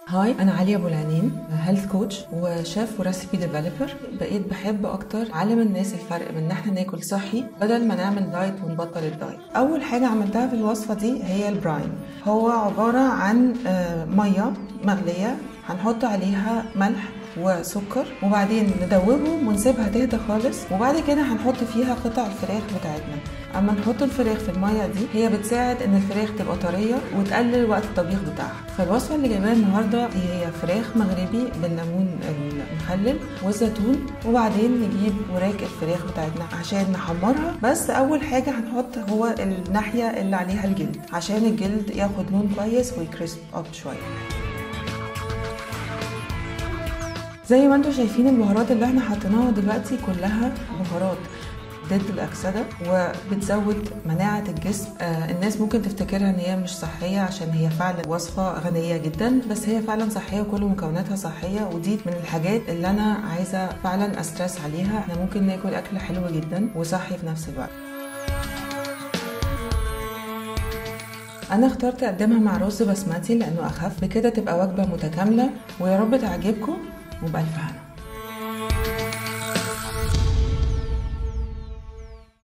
هاي انا عليا ابو العنين هيلث كوتش وشيف وريسيبي ديفلوبر بقيت بحب اكتر اعلم الناس الفرق بين ان احنا ناكل صحي بدل ما نعمل دايت ونبطل الدايت اول حاجه عملتها في الوصفه دي هي البراين هو عباره عن آه، ميه مغليه هنحط عليها ملح وسكر وبعدين ندوبهم ونسيبها تهدى خالص وبعد كده هنحط فيها قطع الفراخ بتاعتنا اما نحط الفراخ في الميه دي هي بتساعد ان الفراخ تبقى طريه وتقلل وقت الطبيخ بتاعها فالوصفه اللي جايباها النهارده هي فراخ مغربي بالليمون المخلل والزيتون وبعدين نجيب وراك الفراخ بتاعتنا عشان نحمرها بس اول حاجه هنحط هو الناحيه اللي عليها الجلد عشان الجلد ياخد لون كويس ويكريسب اب شويه زي ما انتم شايفين البهارات اللي احنا حطيناها دلوقتي كلها بهارات ضد الأكسدة وبتزود مناعة الجسم آه الناس ممكن تفتكرها ان هي مش صحية عشان هي فعلا وصفة غنية جدا بس هي فعلا صحية وكل مكوناتها صحية ودي من الحاجات اللي انا عايزة فعلا استرس عليها احنا ممكن ناكل اكل حلو جدا وصحي في نفس الوقت انا اخترت اقدمها مع رز بسمتي لانه اخف بكده تبقى وجبه متكامله ويا رب تعجبكم وبألف هنا